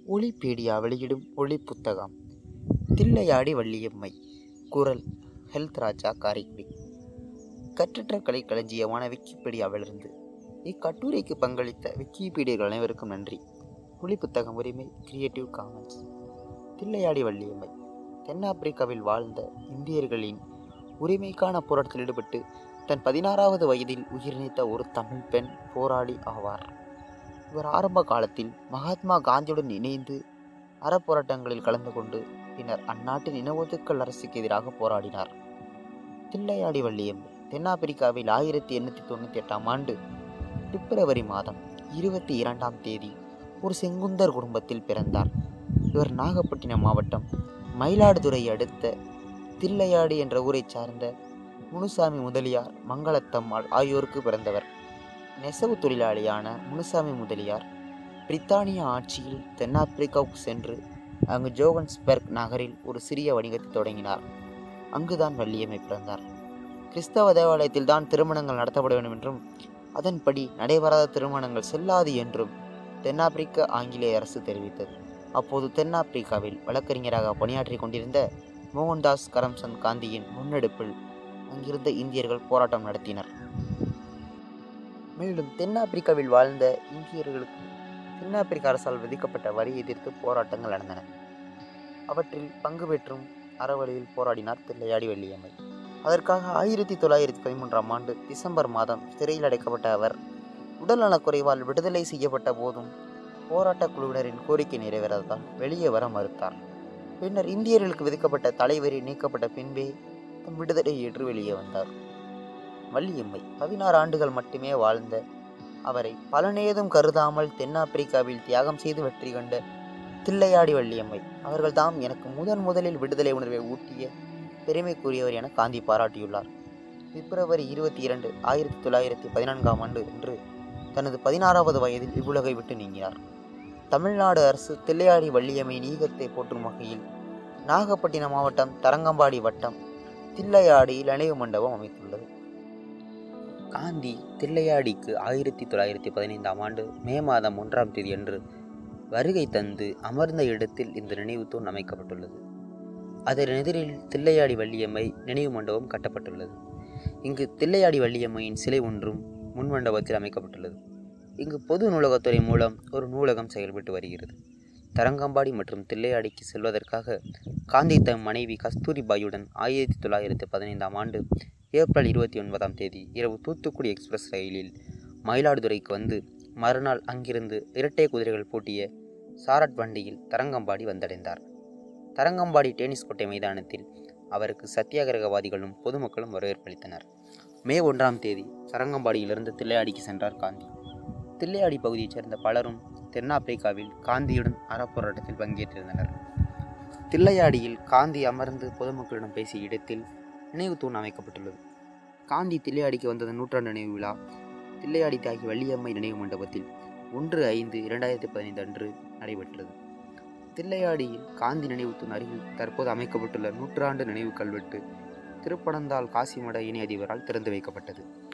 ஒளிபீடியா வெளியிடும் ஒளி புத்தகம் தில்லையாடி வள்ளியம்மை குரல் ஹெல்த் ராஜா காரைக்குடி கற்றற்ற கலை களஞ்சியமான விக்கிபீடியாவிலிருந்து இக்கட்டுரைக்கு பங்களித்த விக்கிபீடியர்கள் அனைவருக்கும் நன்றி ஒளி புத்தகம் உரிமை கிரியேட்டிவ் காமன்ஸ் தில்லையாடி வள்ளியம்மை தென்னாப்பிரிக்காவில் வாழ்ந்த இந்தியர்களின் உரிமைக்கான போராட்டத்தில் ஈடுபட்டு தன் பதினாறாவது வயதில் உயிர் நீத்த ஒரு தமிழ் பெண் போராளி ஆவார் இவர் ஆரம்ப காலத்தில் மகாத்மா காந்தியுடன் இணைந்து அறப்போராட்டங்களில் கலந்து கொண்டு பின்னர் அந்நாட்டின் இனஒதுக்கல் அரசுக்கு எதிராக போராடினார் தில்லையாடி வள்ளியம் தென்னாப்பிரிக்காவில் ஆயிரத்தி எண்ணூற்றி தொண்ணூற்றி எட்டாம் ஆண்டு பிப்ரவரி மாதம் இருபத்தி இரண்டாம் தேதி ஒரு செங்குந்தர் குடும்பத்தில் பிறந்தார் இவர் நாகப்பட்டினம் மாவட்டம் மயிலாடுதுறை அடுத்த தில்லையாடி என்ற ஊரைச் சார்ந்த முனுசாமி முதலியார் மங்களத்தம்மாள் ஆகியோருக்கு பிறந்தவர் நெசவு தொழிலாளியான முனுசாமி முதலியார் பிரித்தானிய ஆட்சியில் தென்னாப்பிரிக்காவுக்கு சென்று அங்கு ஜோகன்ஸ்பெர்க் நகரில் ஒரு சிறிய வணிகத்தை தொடங்கினார் அங்குதான் வள்ளியம்மை பிறந்தார் கிறிஸ்தவ தேவாலயத்தில் தான் திருமணங்கள் நடத்தப்பட வேண்டும் என்றும் அதன்படி நடைபெறாத திருமணங்கள் செல்லாது என்றும் தென்னாப்பிரிக்க ஆங்கிலேய அரசு தெரிவித்தது அப்போது தென்னாப்பிரிக்காவில் வழக்கறிஞராக பணியாற்றி கொண்டிருந்த மோகன்தாஸ் கரம்சந்த் காந்தியின் முன்னெடுப்பில் அங்கிருந்த இந்தியர்கள் போராட்டம் நடத்தினர் மேலும் தென்னாப்பிரிக்காவில் வாழ்ந்த இந்தியர்களுக்கு தென்னாப்பிரிக்க அரசால் விதிக்கப்பட்ட வரி எதிர்த்து போராட்டங்கள் நடந்தன அவற்றில் பங்கு பெற்றும் அறவழியில் போராடினார் தில்லையாடி வள்ளியம்மை அதற்காக ஆயிரத்தி தொள்ளாயிரத்தி பதிமூன்றாம் ஆண்டு டிசம்பர் மாதம் சிறையில் அடைக்கப்பட்ட அவர் உடல்நலக்குறைவால் விடுதலை செய்யப்பட்ட போதும் போராட்டக் குழுவினரின் கோரிக்கை நிறைவேறாததால் வெளியே வர மறுத்தார் பின்னர் இந்தியர்களுக்கு விதிக்கப்பட்ட தலைவரி நீக்கப்பட்ட பின்பே தம் விடுதலை ஏற்று வெளியே வந்தார் வள்ளியம்மை பதினாறு ஆண்டுகள் மட்டுமே வாழ்ந்த அவரை பலனேதும் கருதாமல் தென்னாப்பிரிக்காவில் தியாகம் செய்து வெற்றி கண்ட தில்லையாடி வள்ளியம்மை அவர்கள் தாம் எனக்கு முதன் முதலில் விடுதலை உணர்வை ஊட்டிய பெருமைக்குரியவர் என காந்தி பாராட்டியுள்ளார் பிப்ரவரி இருபத்தி இரண்டு ஆயிரத்தி தொள்ளாயிரத்தி பதினான்காம் ஆண்டு என்று தனது பதினாறாவது வயதில் இவ்வுலகை விட்டு நீங்கினார் தமிழ்நாடு அரசு தில்லையாடி வள்ளியம்மை நீகத்தை போற்றும் வகையில் நாகப்பட்டினம் மாவட்டம் தரங்கம்பாடி வட்டம் தில்லையாடியில் நினைவு மண்டபம் அமைத்துள்ளது காந்தி தில்லையாடிக்கு ஆயிரத்தி தொள்ளாயிரத்தி பதினைந்தாம் ஆண்டு மே மாதம் ஒன்றாம் தேதி அன்று வருகை தந்து அமர்ந்த இடத்தில் இந்த நினைவு தூண் அமைக்கப்பட்டுள்ளது அதன் எதிரில் தில்லையாடி வள்ளியம்மை நினைவு மண்டபம் கட்டப்பட்டுள்ளது இங்கு தில்லையாடி வள்ளியம்மையின் சிலை ஒன்றும் முன் மண்டபத்தில் அமைக்கப்பட்டுள்ளது இங்கு பொது நூலகத்துறை மூலம் ஒரு நூலகம் செயல்பட்டு வருகிறது தரங்கம்பாடி மற்றும் தில்லையாடிக்கு செல்வதற்காக காந்தி தம் மனைவி கஸ்தூரிபாயுடன் ஆயிரத்தி தொள்ளாயிரத்தி பதினைந்தாம் ஆண்டு ஏப்ரல் இருபத்தி ஒன்பதாம் தேதி இரவு தூத்துக்குடி எக்ஸ்பிரஸ் ரயிலில் மயிலாடுதுறைக்கு வந்து மறுநாள் அங்கிருந்து இரட்டை குதிரைகள் பூட்டிய சாரட் வண்டியில் தரங்கம்பாடி வந்தடைந்தார் தரங்கம்பாடி டென்னிஸ் கோட்டை மைதானத்தில் அவருக்கு சத்தியாகிரகவாதிகளும் பொதுமக்களும் வரவேற்பளித்தனர் மே ஒன்றாம் தேதி தரங்கம்பாடியிலிருந்து தில்லையாடிக்கு சென்றார் காந்தி தில்லையாடி பகுதியைச் சேர்ந்த பலரும் தென்னாப்பிரிக்காவில் காந்தியுடன் அறப்போராட்டத்தில் பங்கேற்றிருந்தனர் தில்லையாடியில் காந்தி அமர்ந்து பொதுமக்களிடம் பேசிய இடத்தில் நினைவு தூண் அமைக்கப்பட்டுள்ளது காந்தி தில்லையாடிக்கு வந்தது நூற்றாண்டு நினைவு விழா தில்லையாடி தியாகி வள்ளியம்மை நினைவு மண்டபத்தில் ஒன்று ஐந்து இரண்டாயிரத்தி பதினைந்து அன்று நடைபெற்றது தில்லையாடியில் காந்தி நினைவு தூண் அருகில் தற்போது அமைக்கப்பட்டுள்ள நூற்றாண்டு நினைவு கல்வெட்டு திருப்பனந்தாள் காசிமட இணை அதிபரால் திறந்து வைக்கப்பட்டது